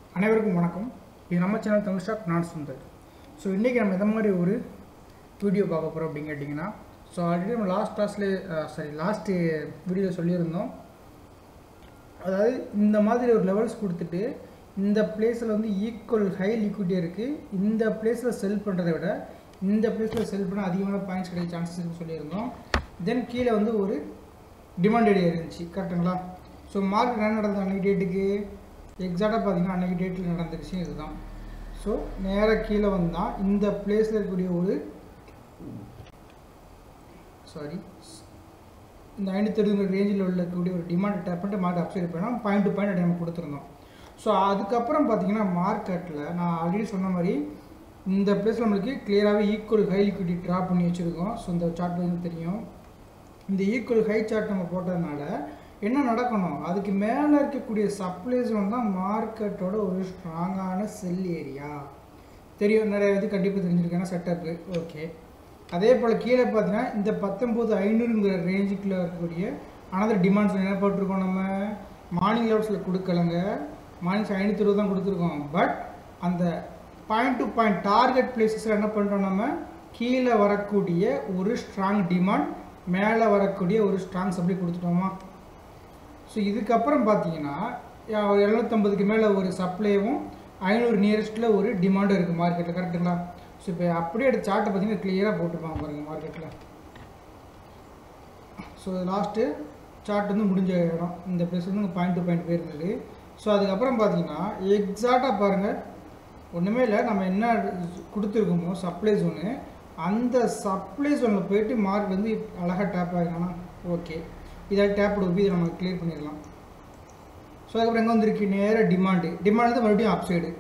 அனைவருக்கும் வணக்கம் இது நம்ம சேனல் தமிழ் ஸ்டாக் நான் சுந்தர் ஸோ இன்றைக்கி நம்ம எந்த மாதிரி ஒரு வீடியோ பார்க்க போகிறோம் அப்படின்னு கேட்டிங்கன்னா ஸோ ஆல்ரெடி நம்ம லாஸ்ட் கிளாஸில் சாரி லாஸ்ட்டு வீடியோவில் சொல்லியிருந்தோம் அதாவது இந்த மாதிரி ஒரு லெவல்ஸ் கொடுத்துட்டு இந்த பிளேஸில் வந்து ஈக்குவல் ஹை லிக்விட்டி இருக்குது இந்த பிளேஸில் செல் பண்ணுறதை விட இந்த பிளேஸில் செல் பண்ண அதிகமான பாயிண்ட்ஸ் கிடைக்க சான்சஸ் இருக்குன்னு சொல்லியிருந்தோம் தென் கீழே வந்து ஒரு டிமாண்ட் ஏரியா இருந்துச்சு கரெக்டுங்களா ஸோ மார்க்கெட் என்ன நடந்தது அன்றைக்கி டேட்டுக்கு எக்ஸாக்டாக பார்த்தீங்கன்னா அன்றைக்கி டேட்டில் நடந்த விஷயம் இதுதான் ஸோ நேராக கீழே வந்தால் இந்த பிளேஸில் இருக்கக்கூடிய ஒரு சாரி இந்த ஐநூற்றி எழுபது ரேஞ்சில் உள்ள இருக்கக்கூடிய ஒரு டிமாண்ட் டேப் பண்ணிட்டு மார்க்கெட் அப்சைட் பண்ணால் பாயிண்ட் டு பாயிண்ட் நம்ம கொடுத்துருந்தோம் ஸோ அதுக்கப்புறம் பார்த்தீங்கன்னா மார்க்கெட்டில் நான் ஆல்ரெடி சொன்ன மாதிரி இந்த பிளேஸில் நம்மளுக்கு கிளியராகவே ஈக்குவல் ஹை லிக்விட்டி ட்ரா பண்ணி வச்சுருக்கோம் ஸோ இந்த சார்ட் வந்து தெரியும் இந்த ஈக்குவல் ஹை சார்ட் நம்ம போட்டதுனால என்ன நடக்கணும் அதுக்கு மேலே இருக்கக்கூடிய சப்ளை ஜோன் தான் மார்க்கெட்டோட ஒரு ஸ்ட்ராங்கான செல் ஏரியா தெரியும் நிறைய இது கண்டிப்பாக தெரிஞ்சிருக்கேன்னா செட்டப்பு ஓகே அதே போல் கீழே பார்த்தீங்கன்னா இந்த பத்தொம்போது ஐநூறுங்கிற ரேஞ்சுக்குள்ளே இருக்கக்கூடிய அனதர் டிமாண்ட்ஸ் என்ன போட்டிருக்கோம் நம்ம மார்னிங் லெவல்ஸில் கொடுக்கலங்க மார்னிங்ஸ் ஐநூற்றி இருபது தான் கொடுத்துருக்கோம் பட் அந்த பாயிண்ட் டு பாயிண்ட் டார்கெட் பிளேசஸில் என்ன பண்ணுறோம் நம்ம கீழே வரக்கூடிய ஒரு ஸ்ட்ராங் டிமாண்ட் மேலே வரக்கூடிய ஒரு ஸ்ட்ராங் சப்ளை கொடுத்துட்டோமா ஸோ இதுக்கப்புறம் பார்த்தீங்கன்னா ஒரு எழுநூத்தம்பதுக்கு மேலே ஒரு சப்ளைவும் ஐநூறு நியரஸ்ட்டில் ஒரு டிமாண்டும் இருக்குது மார்க்கெட்டில் கரெக்டுங்களா ஸோ இப்போ அப்படியே எடுத்து சார்ட்டை பார்த்தீங்கன்னா கிளியராக போட்டிருப்பாங்க பாருங்கள் மார்க்கெட்டில் ஸோ லாஸ்ட்டு சார்ட் வந்து முடிஞ்ச இடம் இந்த ப்ளேஸ் வந்து பாயிண்ட் டு பாயிண்ட் போயிருந்தது ஸோ அதுக்கப்புறம் பார்த்தீங்கன்னா எக்ஸாக்டாக பாருங்கள் ஒன்றுமே இல்லை நம்ம என்ன கொடுத்துருக்கோமோ சப்ளை ஜோனு அந்த சப்ளை ஜோனில் போயிட்டு மார்க் வந்து அழகாக டேப் ஆகிருக்கானா ஓகே இதாக டேப் கொடுப்பி இதை நம்ம கிளியர் பண்ணிடலாம் ஸோ அதுக்கப்புறம் எங்கே வந்திருக்கு நேராக டிமாண்டு டிமாண்ட் வந்து மறுபடியும் அப்சைடு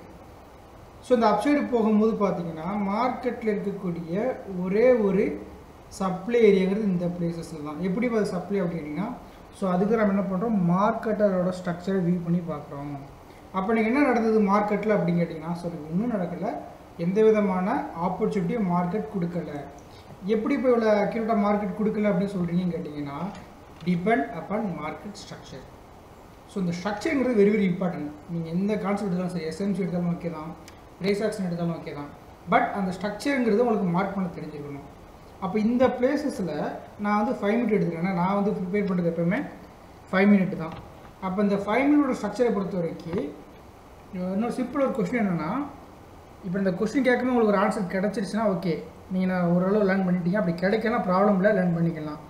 ஸோ இந்த அப்சைடு போகும்போது பார்த்தீங்கன்னா மார்க்கெட்டில் இருக்கக்கூடிய ஒரே ஒரு சப்ளை ஏரியாங்கிறது இந்த பிளேசஸில் தான் எப்படி பார்த்து சப்ளை அப்படின்னா ஸோ அதுக்கு நம்ம என்ன பண்ணுறோம் மார்க்கெட்டரோட ஸ்ட்ரக்சரை வியூ பண்ணி பார்க்குறோம் அப்போ நீங்கள் என்ன நடந்தது மார்க்கெட்டில் அப்படின்னு கேட்டிங்கன்னா ஸோ ஒன்றும் நடக்கலை எந்த விதமான ஆப்பர்ச்சுனிட்டியும் மார்க்கெட் கொடுக்கல எப்படி இப்போ இவ்வளோ அக்யூரேட்டாக மார்க்கெட் கொடுக்கல அப்படின்னு சொல்கிறீங்கன்னு கேட்டிங்கன்னா depend upon market structure so இந்த ஸ்ட்ரக்சருங்கிறது வெரி வெரி இம்பார்ட்டன்ட் நீங்கள் எந்த கான்செப்ட் எடுத்தாலும் சரி எஸ்எம்சி எடுத்தாலும் ஓகே தான் ரேஸ் ஆக்ஷன் எடுத்தாலும் ஓகே தான் பட் அந்த ஸ்ட்ரக்சருங்கிறது உங்களுக்கு மார்க் பண்ண தெரிஞ்சுக்கணும் அப்போ இந்த பிளேசஸில் நான் வந்து ஃபைவ் மினிட் எடுத்துக்கிறேன் நான் வந்து ப்ரிப்பேர் பண்ணுறது எப்போவுமே ஃபைவ் மினிட் தான் அப்போ இந்த ஃபைவ் மினிட்டோட ஸ்ட்ரக்சரை பொறுத்த வரைக்கும் இன்னும் சிம்பிள் ஒரு கொஸ்டின் என்னென்னா இப்போ இந்த கொஸ்டின் கேட்கணும் உங்களுக்கு ஒரு ஆன்சர் கிடச்சிருச்சுன்னா ஓகே நீங்கள் நான் ஓரளவு லேர்ன் பண்ணிட்டீங்க அப்படி கிடைக்கலாம் ப்ராப்ளம் இல்லை லேர்ன் பண்ணிக்கலாம்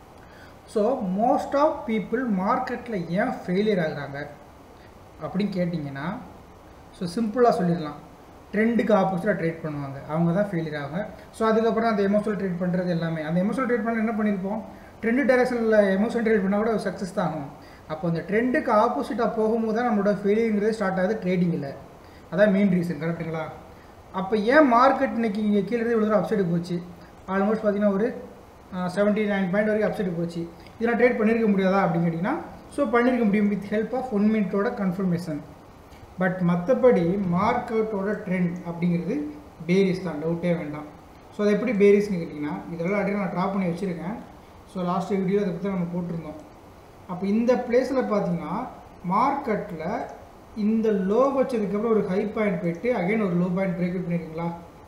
ஸோ மோஸ்ட் ஆஃப் பீப்புள் மார்க்கெட்டில் ஏன் ஃபெயிலியர் ஆகுறாங்க அப்படின்னு கேட்டிங்கன்னா ஸோ சிம்பிளாக சொல்லிடலாம் ட்ரெண்டுக்கு ஆப்போசிட்டாக ட்ரேட் பண்ணுவாங்க அவங்க தான் ஃபெயிலியர் ஆகும் ஸோ அதுக்கப்புறம் அந்த எமோஷனல் ட்ரேட் பண்ணுறது எல்லாமே அந்த எமோஷனல் ட்ரேட் பண்ண என்ன பண்ணியிருப்போம் ட்ரெண்டு டைரக்ஷனில் எமோஷனல் ட்ரேட் பண்ணால் கூட சக்ஸஸ் தான் ஆகும் அப்போ அந்த ட்ரெண்டுக்கு ஆப்போசிட்டாக போகும்போது தான் நம்மளோட ஃபெயிலியருங்கிறது ஸ்டார்ட் ஆகுது ட்ரேடிங்கில் அதான் மெயின் ரீசன் கரெக்டுங்களா அப்போ ஏன் மார்க்கெட் இன்னைக்கு இங்கே கீழே இவ்வளோ தூரம் அப்சைடு போச்சு ஆல்மோஸ்ட் பார்த்தீங்கன்னா ஒரு செவன்ட்டி நைன் பாயிண்ட் வரைக்கும் அப்சைடு போச்சு இதெல்லாம் ட்ரேட் பண்ணியிருக்க முடியாதா அப்படின்னு கேட்டிங்கன்னா ஸோ பண்ணியிருக்க முடியும் வித் ஹெல்ப் ஆஃப் ஒன் மினிட்டோட கன்ஃபர்மேஷன் பட் மற்றபடி மார்க்கெட்டோட ட்ரெண்ட் அப்படிங்கிறது பேரிஸ் தான் டவுட்டே வேண்டாம் ஸோ அது எப்படி பேரிஸ்னு கேட்டிங்கன்னா இதெல்லாம் ஆல்ரெடி நான் ட்ரா பண்ணி வச்சுருக்கேன் ஸோ லாஸ்ட் வீடியோ அதை பற்றி நம்ம போட்டிருந்தோம் அப்போ இந்த பிளேஸில் பார்த்தீங்கன்னா மார்க்கெட்டில் இந்த லோ வச்சதுக்கப்புறம் ஒரு ஹை பாயிண்ட் போயிட்டு அகைன் ஒரு லோ பாயிண்ட் பிரேக் அவுட் பண்ணியிருக்கீங்களா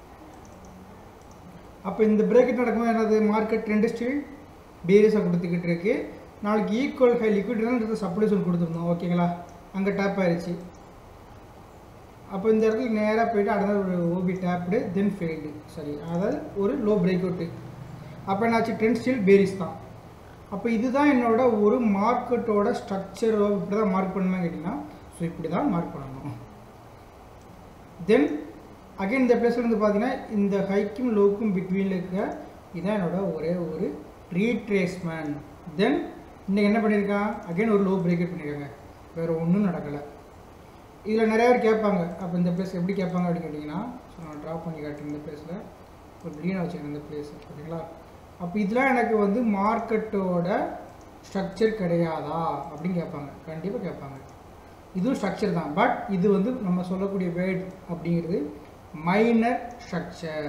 அப்போ இந்த பிரேக்கெட் நடக்கும்போது என்னது மார்க்கெட் ட்ரெண்டு ஸ்டில் பேரியஸாக கொடுத்துக்கிட்டு இருக்கு நாளைக்கு ஈக்குவல் ஹை லிக்விட் தான் சப்ளை சொல்லி கொடுத்துருந்தோம் ஓகேங்களா அங்கே டேப் ஆயிடுச்சு அப்போ இந்த இடத்துல நேராக போயிட்டு அடுத்த ஒரு ஓபி டேப்டு தென் ஃபெயில்டு சரி அதாவது ஒரு லோ பிரேக் அவுட்டு அப்போ என்னாச்சு ட்ரெண்ட் ஸ்டில் பேரிஸ் தான் அப்போ இதுதான் என்னோட ஒரு மார்க்கெட்டோட ஸ்ட்ரக்சர் இப்படி தான் மார்க் பண்ணுவேன் கேட்டிங்கன்னா ஸோ இப்படி தான் மார்க் பண்ணணும் தென் அகைன் இந்த பிளேஸில் வந்து பார்த்தீங்கன்னா இந்த ஹைக்கும் லோக்கும் பிட்வீனில் இருக்க இதுதான் என்னோட ஒரே ஒரு ரீட்ரேஸ்மெண்ட் தென் இன்றைக்கி என்ன பண்ணியிருக்கான் அகைன் ஒரு லோ பிரேக்கெட் பண்ணியிருக்காங்க வேறு ஒன்றும் நடக்கலை இதில் நிறைய பேர் கேட்பாங்க அப்போ இந்த பிளேஸ் எப்படி கேட்பாங்க அப்படின்னு கேட்டிங்கன்னா ஸோ நான் ட்ராப் பண்ணி காட்டுறேன் இந்த பிளேஸில் ஒரு க்ரீனாக வச்சுருக்கேன் இந்த பிளேஸ் ஓகேங்களா அப்போ இதெல்லாம் எனக்கு வந்து மார்க்கெட்டோட ஸ்ட்ரக்சர் கிடையாதா அப்படின்னு கேட்பாங்க கண்டிப்பாக கேட்பாங்க இதுவும் ஸ்ட்ரக்சர் தான் பட் இது வந்து நம்ம சொல்லக்கூடிய வேர்ட் அப்படிங்கிறது மைனர் ஸ்ட்ரக்சர்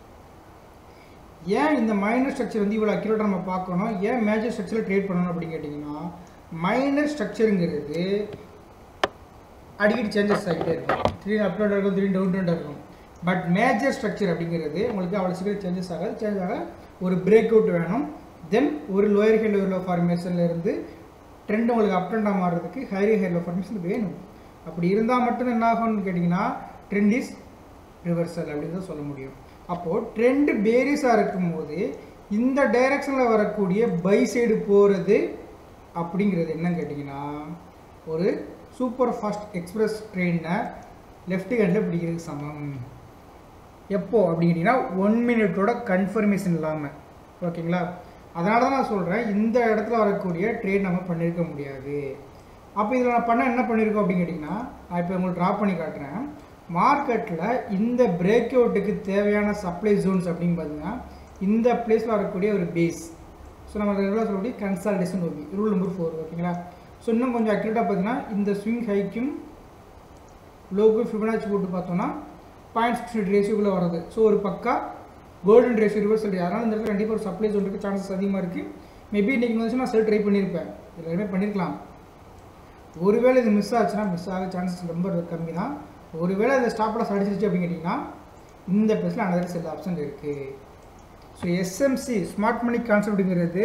ஏன் இந்த மைனர் ஸ்ட்ரக்சர் வந்து இவ்வளோ அக்யூரேட்டாக நம்ம பார்க்கணும் ஏன் மேஜர் ஸ்ட்ரக்சரில் ட்ரேட் பண்ணணும் அப்படின்னு கேட்டிங்கன்னா மைனர் ஸ்ட்ரக்சருங்கிறது அடிக்கடி சேஞ்சஸ் ஆகிட்டே இருக்கும் திடீர்னு அப்லோட் இருக்கும் திடீர்னு டவுன்லோட் இருக்கும் பட் மேஜர் ஸ்ட்ரக்சர் அப்படிங்கிறது உங்களுக்கு அவ்வளோ சீக்கிரம் சேஞ்சஸ் ஆகாது சேஞ்ச் ஆக ஒரு பிரேக் அவுட் வேணும் தென் ஒரு லோயர் ஹெட் லோயர் லோ ஃபார்மேஷனில் இருந்து ட்ரெண்ட் உங்களுக்கு அப் அண்ட் டவுன் மாறுறதுக்கு ஹைரி ஹைர் லோ ஃபார்மேஷன் வேணும் அப்படி இருந்தால் மட்டும் என்ன ஆகும்னு கேட்டிங்கன்னா ட்ரெண்ட் இஸ் ரிவர்சல் அப்படின்னு தான் சொல்ல முடியும் அப்போது ட்ரெண்ட் பேரிஸாக இருக்கும்போது இந்த டைரக்ஷனில் வரக்கூடிய பை சைடு போகிறது அப்படிங்கிறது என்னன்னு கேட்டிங்கன்னா ஒரு சூப்பர் ஃபாஸ்ட் எக்ஸ்பிரஸ் ட்ரெயினை லெஃப்ட் ஹேண்டில் பிடிக்கிறதுக்கு சமம் எப்போ அப்படின்னு கேட்டிங்கன்னா ஒன் மினிட்டோட கன்ஃபர்மேஷன் இல்லாமல் ஓகேங்களா அதனால தான் நான் சொல்கிறேன் இந்த இடத்துல வரக்கூடிய ட்ரேட் நம்ம பண்ணியிருக்க முடியாது அப்போ இதில் நான் பண்ண என்ன பண்ணியிருக்கோம் அப்படின்னு கேட்டிங்கன்னா நான் இப்போ உங்களுக்கு ட்ராப் பண்ணி காட்டுறேன் மார்க்கெட்டில் இந்த பிரேக் அவுட்டுக்கு தேவையான சப்ளை ஜோன்ஸ் அப்படின்னு பார்த்தீங்கன்னா இந்த பிளேஸில் வரக்கூடிய ஒரு பேஸ் ஸோ நம்ம ரெகுலராக சொல்லக்கூடிய consultation okay rule number four ஓகேங்களா ஸோ இன்னும் கொஞ்சம் அக்யூரேட்டாக பார்த்தீங்கன்னா இந்த ஸ்விங் ஹைக்கும் லோக்கு ஃபிபனாச்சி போட்டு பார்த்தோம்னா பாயிண்ட் சிக்ஸ் எயிட் ரேஷியோக்குள்ளே வருது ஸோ ஒரு பக்கா கோல்டன் ரேஷியோ ரிவர்சல் அதனால் இந்த இடத்துல கண்டிப்பாக ஒரு சப்ளை ஜோனுக்கு சான்சஸ் அதிகமாக இருக்குது மேபி இன்றைக்கி வந்து நான் செல் ட்ரை பண்ணியிருப்பேன் எல்லாருமே பண்ணியிருக்கலாம் ஒருவேளை இது மிஸ் ஆச்சுன்னா மிஸ் ஆக சான்சஸ் ரொம்ப கம்மி தான் ஒருவேளை இந்த ஸ்டாப்பில் அடிச்சிருச்சு அப்படின்னு கேட்டிங்கன்னா இந்த பிளேஸில் அனதர் செல் ஆப்ஷன் இருக்குது ஸோ எஸ்எம்சி ஸ்மார்ட் மணி கான்செப்ட்டுங்கிறது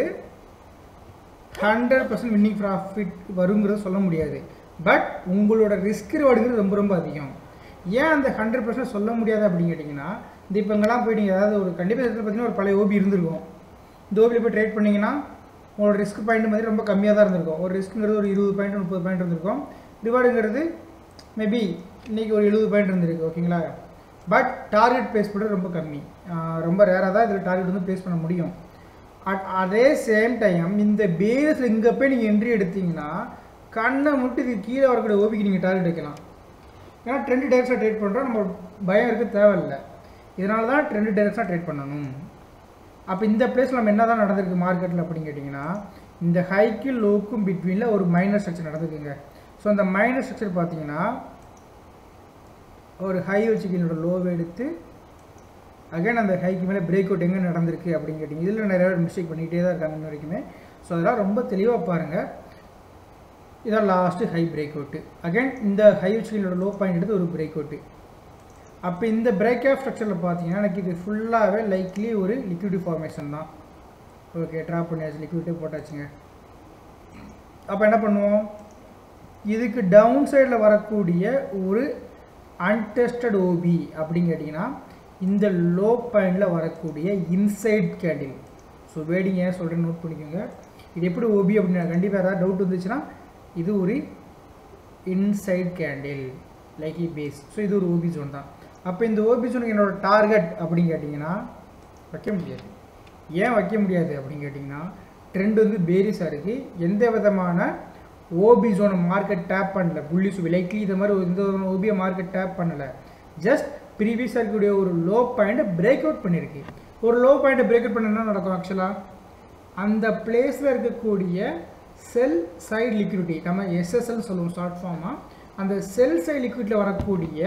ஹண்ட்ரட் பர்சன்ட் வின்னிங் ப்ராஃபிட் வருங்கிறத சொல்ல முடியாது பட் உங்களோட ரிஸ்க் ரிவார்டுங்கிறது ரொம்ப ரொம்ப அதிகம் ஏன் அந்த ஹண்ட்ரட் பர்சன்ட் சொல்ல முடியாது அப்படின்னு கேட்டிங்கன்னா இந்த இப்போ இங்கெல்லாம் போய் நீங்கள் ஏதாவது ஒரு கண்டிப்பாக இடத்துல பார்த்தீங்கன்னா ஒரு பழைய ஓபி இருந்திருக்கும் இந்த ஓபியில் போய் ட்ரேட் பண்ணிங்கன்னா உங்களோட ரிஸ்க் பாயிண்ட் மாதிரி ரொம்ப கம்மியாக தான் இருந்திருக்கும் ஒரு ரிஸ்க்குங்கிறது ஒரு இருபது பாயிண்ட் முப்பது பாயிண்ட் இருந்திருக்கும் ரிவார்டுங்கிறது மேபி இன்றைக்கி ஒரு எழுபது பாயிண்ட் இருந்திருக்கு ஓகேங்களா பட் டார்கெட் பேஸ் பண்ணுறது ரொம்ப கம்மி ஆஹ் ரொம்ப ரேராக தான் இதில் டார்கெட் வந்து பேஸ் பண்ண முடியும் அட் அதே சேம் டைம் இந்த பேஸில் இங்கே போய் நீங்கள் என்ட்ரி எடுத்தீங்கன்னா கண்ணை முட்டு இது கீழே வரக்கூடிய ஓபிக்கு நீங்கள் டார்கெட் வைக்கலாம் ஏன்னா ட்ரெண்ட் டைரக்ஷாக ட்ரேட் பண்ணுறோம் நம்ம பயம் இருக்க தேவையில்லை இதனால தான் ட்ரெண்ட் டைரக்ஷாக ட்ரேட் பண்ணணும் அப்போ இந்த பிளேஸில் நம்ம என்ன தான் நடந்திருக்கு மார்க்கெட்டில் அப்படின்னு கேட்டிங்கன்னா இந்த ஹைக்கும் லோக்கும் பிட்வீனில் ஒரு மைனர் ஸ்ட்ரக்சர் நடந்திருக்குங்க ஸோ அந்த மைனர் ஸ்ட்ரக்சர் பார்த்தீங்கன்னா ஒரு ஹை வச்சு என்னோட லோவை எடுத்து அகைன் அந்த ஹைக்கு மேலே பிரேக் அவுட் எங்கே நடந்திருக்கு அப்படின்னு கேட்டிங்க இதில் நிறைய பேர் மிஸ்டேக் பண்ணிகிட்டே தான் இருக்காங்க இன்ன வரைக்குமே ஸோ அதெல்லாம் ரொம்ப தெளிவாக பாருங்கள் இதான் last high break out again இந்த ஹை வச்சுகளோட லோ பாயிண்ட் எடுத்து ஒரு பிரேக் அவுட்டு அப்போ இந்த பிரேக் ஆஃப் ஸ்ட்ரக்சரில் பார்த்தீங்கன்னா எனக்கு இது ஃபுல்லாகவே லைக்லி ஒரு லிக்விடி ஃபார்மேஷன் தான் ஓகே ட்ராப் பண்ணியாச்சு லிக்விட்டே போட்டாச்சுங்க அப்போ என்ன பண்ணுவோம் இதுக்கு டவுன் சைடில் வரக்கூடிய ஒரு அன்டெஸ்டட் ஓபி அப்படின்னு கேட்டிங்கன்னா இந்த லோ பாயிண்டில் வரக்கூடிய இன்சைட் கேண்டில் ஸோ வேடிங்க ஏன் சொல்கிறேன் நோட் பண்ணிக்கோங்க இது எப்படி ஓபி அப்படின்னு கண்டிப்பாக ஏதாவது டவுட் வந்துச்சுன்னா இது ஒரு inside candle like a base so இது ஒரு ஓபி ஜோன் தான் அப்போ இந்த ஓபி ஜோனுக்கு என்னோட டார்கெட் அப்படின்னு கேட்டிங்கன்னா வைக்க முடியாது ஏன் வைக்க முடியாது அப்படின்னு கேட்டிங்கன்னா ட்ரெண்ட் வந்து பேரிஸாக இருக்குது எந்த விதமான ஓபி ஜோனை மார்க்கெட் டேப் பண்ணல புள்ளி சுபி லைக்லி இந்த மாதிரி எந்த ஓபியை மார்க்கெட் டேப் பண்ணலை ஜஸ்ட் ப்ரீவியஸாக இருக்கக்கூடிய ஒரு லோ பாயிண்ட்டை பிரேக் அவுட் பண்ணியிருக்கு ஒரு லோ பாயிண்ட்டை பிரேக் அவுட் பண்ண என்ன நடக்கும் ஆக்சுவலாக அந்த பிளேஸில் இருக்கக்கூடிய செல் சைடு லிக்விடிட்டி நம்ம எஸ்எஸ்எல் சொல்லுவோம் ஷார்ட் ஃபார்மாக அந்த செல் சைடு லிக்விடில் வரக்கூடிய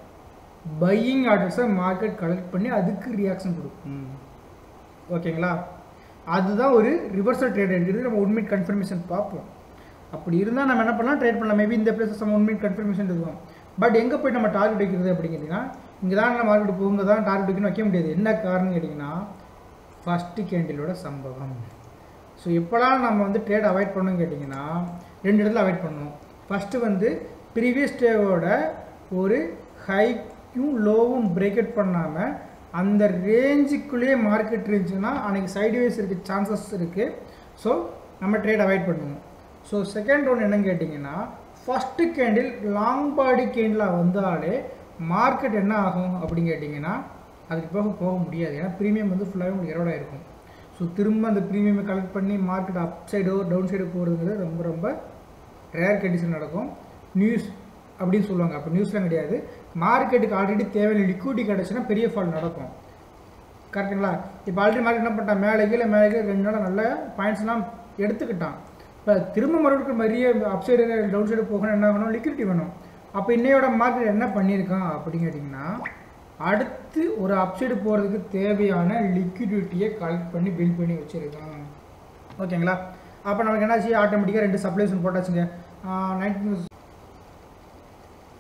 பையிங் ஆர்டர்ஸை மார்க்கெட் கலெக்ட் பண்ணி அதுக்கு ரியாக்ஷன் கொடுக்கும் ஓகேங்களா அதுதான் ஒரு ரிவர்சல் ட்ரேடுங்கிறது நம்ம உண்மை கன்ஃபர்மேஷன் பார்ப்போம் அப்படி இருந்தால் நம்ம என்ன பண்ணலாம் ட்ரேட் பண்ணலாம் மேபி இந்த பிளேஸஸ் நம்ம உண்மை கன்ஃபர்மேஷன் இருக்கும் பட் எங்கே போய் நம்ம டார்கெட் வைக்கிறது அப்படிங்கிறதுனா இங்கே தான் நம்ம மார்க்கெட் போகுங்க தான் டார்கெட் வைக்கணும் வைக்க முடியாது என்ன காரணம் கேட்டிங்கன்னா ஃபஸ்ட்டு கேண்டிலோட சம்பவம் ஸோ எப்போலாம் நம்ம வந்து ட்ரேட் அவாய்ட் பண்ணணும்னு கேட்டிங்கன்னா ரெண்டு இடத்துல அவாய்ட் பண்ணணும் ஃபஸ்ட்டு வந்து ப்ரீவியஸ் டேவோட ஒரு ஹைக்கும் லோவும் பிரேக் அவுட் பண்ணாமல் அந்த ரேஞ்சுக்குள்ளேயே மார்க்கெட் இருந்துச்சுன்னா அன்றைக்கி சைட்வேஸ் இருக்க சான்சஸ் இருக்குது ஸோ நம்ம ட்ரேட் அவாய்ட் பண்ணுவோம் ஸோ செகண்ட் ஒன் என்னன்னு கேட்டிங்கன்னா first candle long body candle வந்தாலே மார்க்கெட் என்ன ஆகும் அப்படின்னு கேட்டிங்கன்னா அதுக்கு போக போக முடியாது ஏன்னா ப்ரீமியம் வந்து ஃபுல்லாகவே உங்களுக்கு எரோட இருக்கும் ஸோ திரும்ப அந்த ப்ரீமியமை கலெக்ட் பண்ணி மார்க்கெட் அப் சைடோ டவுன் சைடோ போகிறதுங்கிறது ரொம்ப ரொம்ப ரேர் கண்டிஷன் நடக்கும் நியூஸ் அப்படின்னு சொல்லுவாங்க அப்போ நியூஸ்லாம் கிடையாது மார்க்கெட்டுக்கு ஆல்ரெடி தேவையான லிக்விட்டி கிடச்சுன்னா பெரிய ஃபால் நடக்கும் கரெக்டுங்களா இப்போ ஆல்ரெடி மார்க்கெட் என்ன பண்ணிட்டான் மேலே கீழே மேலே கீழே ரெண்டு நாள் நல்ல பாயிண்ட்ஸ்லாம் எடுத்துக்கிட்டான் இப்போ திரும்ப மறுபடியும் நிறைய அப் சைடு டவுன் சைடு போகணும் என்ன ஆகணும் லிக்விடிட்டி வேணும் அப்போ இன்னையோட மார்க்கெட் என்ன பண்ணியிருக்கான் அப்படின்னு கேட்டிங்கன்னா அடுத்து ஒரு அப்சைடு போகிறதுக்கு தேவையான லிக்விடிட்டியை கலெக்ட் பண்ணி பில்ட் பண்ணி வச்சுருக்கான் ஓகேங்களா அப்போ நமக்கு என்னாச்சு ஆட்டோமேட்டிக்காக ரெண்டு சப்ளைஸும் போட்டாச்சுங்க நைன்டீன்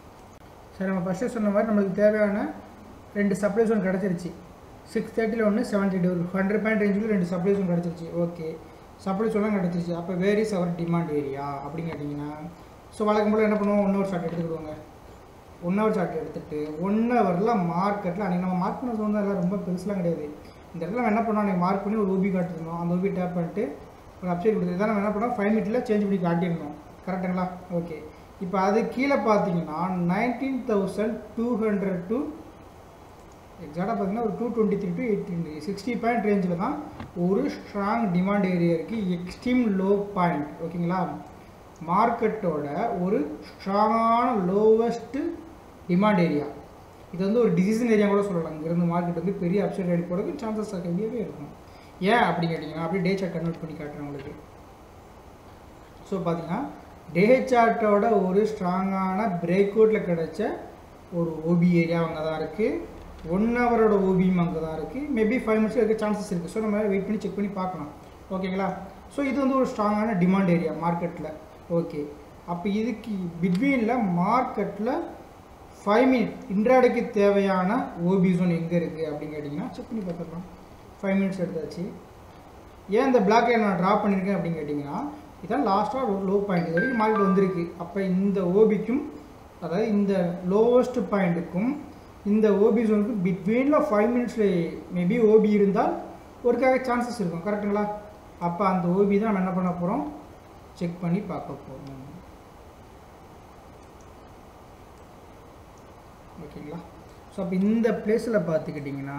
சரி நம்ம ஃபஸ்ட்டு சொன்ன மாதிரி நம்மளுக்கு தேவையான ரெண்டு சப்ளை ஜோன் கிடச்சிருச்சு சிக்ஸ் தேர்ட்டியில் ஒன்று செவன் தேர்ட்டி ஒரு ஹண்ட்ரட் பாயிண்ட் ரேஞ்சில் ரெண்டு சப்ளை ஜோன் கிடச்சிருச்சு ஓகே சப்ளை ஜோன்லாம் கிடச்சிருச்சு அப்போ வேரிஸ் அவர் டிமாண்ட் ஏரியா அப்படின்னு கேட்டிங்கன்னா ஸோ வழக்கம் போல் என்ன பண்ணுவோம் ஒன் ஹவர் ஷார்ட் எடுத்துக்கிடுவாங்க ஒன் ஹவர் சார்ட் எடுத்துட்டு ஒன் ஹவரில் மார்க்கெட்டில் அன்றைக்கி நம்ம மார்க் பண்ண சொன்னால் எல்லாம் ரொம்ப பெருசுலாம் கிடையாது இந்த இடத்துல நம்ம என்ன பண்ணோம் அன்றைக்கி மார்க் பண்ணி ஒரு ஓபி காட்டிருந்தோம் அந்த ஓபி டேப் பண்ணிட்டு ஒரு அப்சைட் கொடுத்து இதான் நம்ம என்ன பண்ணோம் ஃபைவ் மினிட்ல சேஞ்ச் பண்ணி காட்டியிருந்தோம் கரெக்டுங்களா ஓகே இப்போ அது கீழே பார்த்தீங்கன்னா nineteen thousand two hundred to எக்ஸாக்டாக பார்த்தீங்கன்னா ஒரு two twenty three to eighty sixty point ரேஞ்சில் தான் ஒரு ஸ்ட்ராங் டிமாண்ட் ஏரியா இருக்குது எக்ஸ்ட்ரீம் லோ பாயிண்ட் ஓகேங்களா மார்க்கெட்டோட ஒரு ஸ்ட்ராங்கான லோவஸ்ட்டு டிமாண்ட் ஏரியா இது வந்து ஒரு டிசிஷன் ஏரியா கூட சொல்லலாம் இங்கேருந்து மார்க்கெட் வந்து பெரிய அப்சைட் ரைட் போகிறதுக்கு சான்சஸ் ஹெவியாகவே இருக்கும் ஏன் அப்படி கேட்டிங்கன்னா அப்படியே டே சார்ட் கன்வெர்ட் பண்ணி காட்டுறேன் உங்களுக்கு ஸோ பார்த்தீங்கன்னா டே சார்ட்டோட ஒரு ஸ்ட்ராங்கான பிரேக் அவுட்டில் கிடைச்ச ஒரு ஓபி ஏரியா அங்கே தான் இருக்குது ஒன் ஹவரோட ஓபியும் அங்கே தான் இருக்குது மேபி ஃபைவ் மினிட்ஸ் இருக்க சான்சஸ் இருக்குது ஸோ நம்ம வெயிட் பண்ணி செக் பண்ணி பார்க்கலாம் ஓகேங்களா ஸோ இது வந்து ஒரு ஸ்ட்ராங்கான டிமாண்ட் ஏரியா மார்க்கெட்டில் ஓகே அப்போ இதுக்கு பிட்வீனில் மார்க்கெட்டில் ஃபைவ் மினிட் இன்ட்ராடேக்கு தேவையான ஓபி ஜோன் எங்கே இருக்குது அப்படின்னு கேட்டிங்கன்னா செக் பண்ணி பார்த்துக்கலாம் ஃபைவ் மினிட்ஸ் எடுத்தாச்சு ஏன் இந்த பிளாக் லைன் நான் ட்ரா பண்ணியிருக்கேன் அப்படின்னு கேட்டிங்கன்னா இதான் லாஸ்ட்டாக ஒரு லோ பாயிண்ட் இது வரைக்கும் மார்க்கெட் வந்திருக்கு அப்போ இந்த ஓபிக்கும் அதாவது இந்த லோவஸ்ட் பாயிண்ட்டுக்கும் இந்த ஓபி ஜோனுக்கும் பிட்வீனில் ஃபைவ் மினிட்ஸில் மேபி ஓபி இருந்தால் ஒருக்காக சான்சஸ் இருக்கும் கரெக்டுங்களா அப்போ அந்த ஓபி தான் நம்ம என்ன பண்ண போகிறோம் செக் பண்ணி பார்க்க போகிறோம் ஓகேங்களா ஸோ அப்போ இந்த பிளேஸில் பார்த்துக்கிட்டிங்கன்னா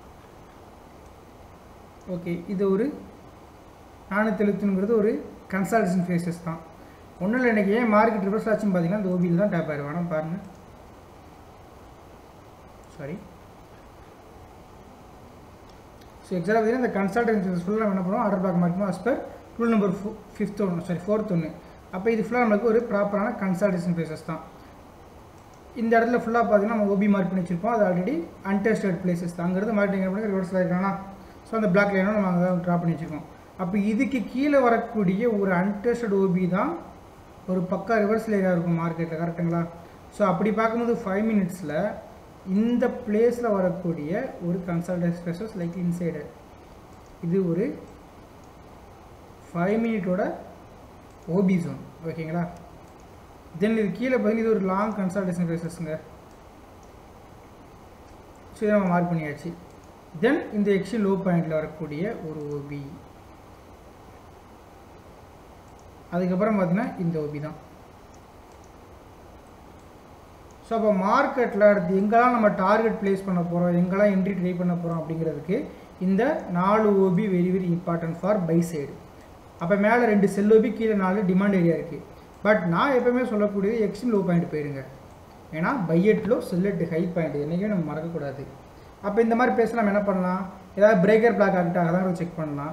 ஓகே இது ஒரு நானூற்றி எழுபத்துங்கிறது ஒரு கன்சல்டேஷன் ஃபேஸஸ் தான் ஒன்றும் இல்லை எனக்கு ஏன் மார்க்கெட் ரிவர்ஸ் ஆச்சுன்னு பார்த்தீங்கன்னா இந்த ஓபியில் தான் டேப் ஆயிடுவானா பாருங்கள் சாரி ஸோ எக்ஸாக்டாக பார்த்தீங்கன்னா இந்த கன்சல்டன்சி ஃபுல்லாக நம்ம என்ன பண்ணுவோம் ஆர்டர் பேக் மார்க்கணும் as per rule number four fifth ஒன்று சாரி ஃபோர்த் ஒன்று அப்போ இது ஃபுல்லாக நம்மளுக்கு ஒரு ப்ராப்பரான கன்சல்டேஷன் பிளேசஸ் தான் இந்த இடத்துல ஃபுல்லாக பார்த்தீங்கன்னா நம்ம ஓபி மார்க் பண்ணி வச்சிருப்போம் அது ஆல்ரெடி அன்டெஸ்டட் பிளேசஸ் தான் அங்கேருந்து மார்க்கெட்டிங் பண்ணி ரிவர்ஸில் இருக்கானா ஸோ அந்த பிளாக் லைனும் நம்ம அங்கே ட்ரா பண்ணி வச்சுருக்கோம் அப்போ இதுக்கு கீழே வரக்கூடிய ஒரு அன்டெஸ்டட் ஓபி தான் ஒரு பக்கா ரிவர்ஸில் ஏரியா இருக்கும் மார்க்கெட்டில் கரெக்டுங்களா ஸோ அப்படி பார்க்கும்போது ஃபைவ் மினிட்ஸில் இந்த பிளேஸில் வரக்கூடிய ஒரு கன்சல்டன்ஸ் ஸ்பெஷஸ் லைக் இன்சைடு இது ஒரு ஃபைவ் மினிட்டோட ஓபி ஜோன் ஓகேங்களா தென் இது கீழே பார்த்தீங்கன்னா இது ஒரு லாங் கன்சல்டேஷன் ப்ரைசஸ்ங்க ஸோ இதை நம்ம மார்க் பண்ணியாச்சு தென் இந்த எக்ஸி லோ பாயிண்டில் வரக்கூடிய ஒரு ஓபி அதுக்கப்புறம் பார்த்தீங்கன்னா இந்த ஓபி தான் ஸோ அப்போ மார்க்கெட்டில் அடுத்து எங்கெல்லாம் நம்ம டார்கெட் ப்ளேஸ் பண்ண போகிறோம் எங்கெல்லாம் என்ட்ரி ட்ரை பண்ண போகிறோம் அப்படிங்கிறதுக்கு இந்த நாலு OB very very important for buy side அப்போ மேலே ரெண்டு செல் ஓபி கீழே நாலு டிமாண்ட் ஏரியா இருக்குது பட் நான் எப்போவுமே சொல்லக்கூடியது எக்ஸ்ட்ரீம் லோ பாயிண்ட் போயிருங்க ஏன்னா buy at low sell at high point என்றைக்குமே நம்ம மறக்கக்கூடாது அப்போ இந்த மாதிரி பேச நம்ம என்ன பண்ணலாம் ஏதாவது பிரேக்கர் பிளாக் ஆகிட்டு ஆகுதா செக் பண்ணலாம்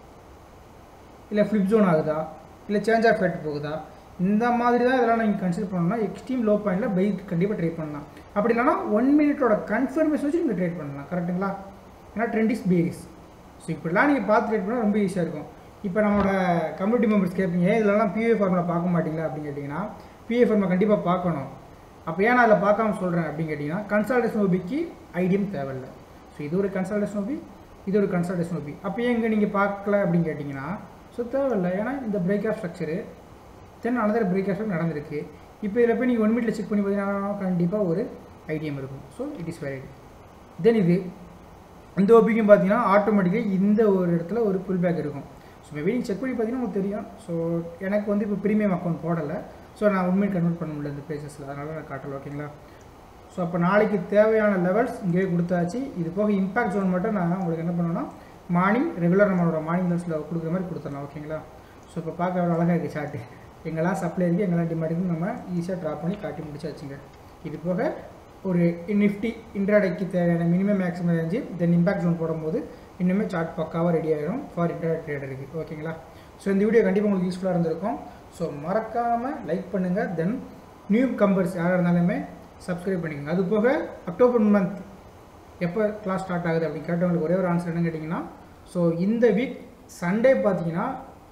இல்லை ஃப்ளிப் ஜோன் ஆகுதா இல்லை சேஞ்ச் ஆஃப் ஃபேட் போகுதா இந்த மாதிரி தான் இதெல்லாம் நீங்கள் கன்சிடர் பண்ணணும்னா எக்ஸ்ட்ரீம் லோ பாயிண்டில் பை கண்டிப்பாக ட்ரை பண்ணலாம் அப்படி இல்லைனா ஒன் மினிட்டோட கன்ஃபர்மேஷன் வச்சு நீங்கள் ட்ரேட் பண்ணலாம் கரெக்டுங்களா ஏன்னா ட்ரெண்ட் இஸ் பேரிஸ் ஸோ இப்படிலாம் நீங்கள் பார்த்து ட்ரேட் பண்ணால் ரொம்ப ஈஸியாக இருக்கும் இப்போ நம்மளோட கம்யூனிட்டி மெம்பர்ஸ் கேட்பீங்க ஏன் இதெல்லாம் பிஏ ஃபார்மில் பார்க்க மாட்டீங்களா அப்படின்னு கேட்டிங்கன்னா பிஏ ஃபார்மை கண்டிப்பாக பார்க்கணும் அப்போ ஏன் நான் அதில் பார்க்காம சொல்கிறேன் அப்படின்னு கேட்டிங்கன்னா கன்சல்டேஷன் ஓபிக்கு ஐடியம் தேவையில்லை ஸோ இது ஒரு கன்சல்டேஷன் ஓபி இது ஒரு கன்சல்டேஷன் ஓபி அப்போ எங்கே நீங்கள் பார்க்கல அப்படின்னு கேட்டிங்கன்னா ஸோ தேவையில்லை ஏன்னா இந்த break of structure then another break of நடந்திருக்கு இப்போ இதில் போய் நீங்கள் ஒன் மினிட்ல செக் பண்ணி பார்த்தீங்கன்னா கண்டிப்பாக ஒரு ஐடியம் இருக்கும் so it is valid then இது இந்த ஓபிக்கும் பார்த்தீங்கன்னா ஆட்டோமேட்டிக்காக இந்த ஒரு இடத்துல ஒரு புல் பேக் இருக்கும் ஸோ மேபி நீங்கள் செக் பண்ணி பார்த்தீங்கன்னா உங்களுக்கு தெரியும் ஸோ எனக்கு வந்து இப்போ ப்ரீமியம் அக்கௌண்ட் போடலை ஸோ நான் உண்மையை கன்வெர்ட் பண்ண முடியல இந்த பிளேசஸில் அதனால் நான் காட்டல ஓகேங்களா ஸோ அப்போ நாளைக்கு தேவையான லெவல்ஸ் இங்கேயே கொடுத்தாச்சு இது போக இம்பாக்ட் ஜோன் மட்டும் நான் உங்களுக்கு என்ன பண்ணணும்னா மார்னிங் ரெகுலர் நம்மளோட மார்னிங் லெவல்ஸில் கொடுக்குற மாதிரி கொடுத்துடலாம் ஓகேங்களா ஸோ இப்போ பார்க்க எவ்வளோ அழகாக இருக்குது சார்ட்டு எங்கெல்லாம் சப்ளை இருக்குது எங்கெல்லாம் டிமாண்ட் இருக்குன்னு நம்ம ஈஸியாக ட்ரா பண்ணி காட்டி முடிச்சாச்சுங்க இது போக ஒரு நிஃப்டி இன்ட்ராடேக்கு தேவையான minimum maximum range then impact zone போடும்போது இன்னுமே சார்ட் பக்காவாக ரெடி ஆகிடும் ஃபார் இன்ட்ராடே ட்ரேடருக்கு ஓகேங்களா ஸோ இந்த வீடியோ கண்டிப்பாக உங்களுக்கு யூஸ்ஃபுல்லாக இருந்திருக்கும் ஸோ மறக்காமல் லைக் பண்ணுங்கள் தென் நியூ கம்பர்ஸ் யாராக இருந்தாலுமே சப்ஸ்கிரைப் பண்ணிக்கோங்க அது போக அக்டோபர் மந்த் எப்போ கிளாஸ் ஸ்டார்ட் ஆகுது அப்படின்னு கேட்டவங்களுக்கு ஒரே ஒரு ஆன்சர் என்ன கேட்டிங்கன்னா ஸோ இந்த வீக் சண்டே பார்த்தீங்கன்னா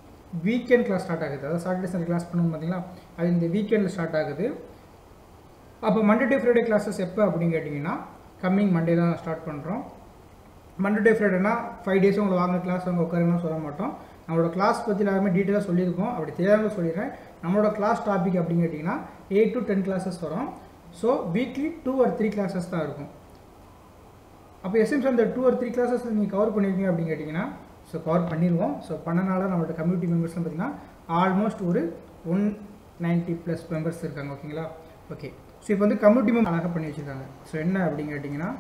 வீக்கெண்ட் கிளாஸ் ஸ்டார்ட் ஆகுது அதாவது சாட்டர்டே சண்டே கிளாஸ் பண்ணணும் பார்த்தீங்களா அது இந்த வீக்கெண்டில் ஸ்டார்ட் ஆகுது அப்போ மண்டே டு ஃப்ரைடே கிளாஸஸ் எப்போ அப்படின்னு கேட்டிங்கன்னா கம்மிங் மண்டே தான் ஸ்டார்ட் பண்ணுறோம் மண்டே டு ஃப்ரைடேனா ஃபைவ் டேஸ் உங்களை வாங்க கிளாஸ் அவங்க உட்காருன்னு சொல்ல மாட்டோம் நம்மளோட கிளாஸ் பற்றி எல்லாருமே டீட்டெயிலாக சொல்லியிருக்கோம் அப்படி தெரியாமல் சொல்லிடுறேன் நம்மளோட கிளாஸ் டாபிக் அப்படின்னு கேட்டிங்கன்னா எயிட் டு டென் கிளாஸஸ் வரும் so weekly two or three classes தான் இருக்கும் அப்போ எஸ்எம்ஸ் அந்த டூ ஆர் த்ரீ கிளாஸஸ் நீங்கள் கவர் பண்ணியிருக்கீங்க அப்படின்னு கேட்டிங்கன்னா ஸோ கவர் பண்ணிடுவோம் ஸோ பண்ணனால நம்மளோட கம்யூனிட்டி மெம்பர்ஸ்லாம் பார்த்தீங்கன்னா ஆல்மோஸ்ட் ஒரு ஒன் நைன்ட்டி ப்ளஸ் மெம்பர்ஸ் இருக்காங்க ஓகேங்களா ஓகே ஸோ இப்போ வந்து கம்யூனிட்டி மெம்பர் அழகாக பண்ணி வச்சுருக்காங்க ஸோ என்ன அப்படின்னு கேட்டிங்கன்னா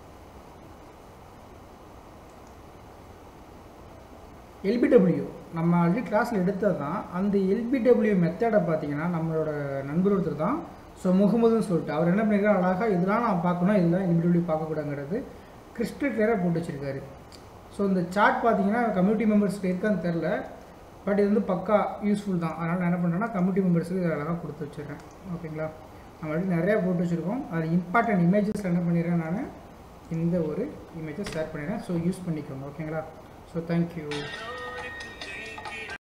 எல்பிடபிள்யூ நம்ம ஆல்ரெடி கிளாஸில் எடுத்தது தான் அந்த எல்பிடபிள்யூ மெத்தடை பார்த்தீங்கன்னா நம்மளோட நண்பர் ஒருத்தர் தான் ஸோ முகமதுன்னு சொல்லிட்டு அவர் என்ன பண்ணிருக்காரு அழகாக இதெல்லாம் நான் பார்க்கணும் இதெல்லாம் எல்பிடபிள்யூ பார்க்கக்கூடாங்கிறது கிறிஸ்டல் கிளியராக போட்டு வச்சிருக்காரு ஸோ இந்த சார்ட் பார்த்தீங்கன்னா கம்யூனிட்டி மெம்பர்ஸ்க்கு இருக்கான்னு தெரில பட் இது வந்து பக்கா யூஸ்ஃபுல் தான் அதனால் நான் என்ன பண்ணுறேன்னா கம்யூனிட்டி மெம்பர்ஸுக்கு இதை அழகாக கொடுத்து வச்சுருக்கேன் ஓகேங்களா நம்ம ஆல்ரெடி நிறையா போட்டு வச்சுருக்கோம் அதில் இம்பார்ட்டன்ட் இமேஜஸ் என்ன பண்ணிடுறேன் நான் இந்த ஒரு இமேஜை ஷேர் பண்ணிடுறேன் ஸோ யூஸ் பண்ணிக்கோங்க ஓகேங்களா ஸோ தேங்க்யூ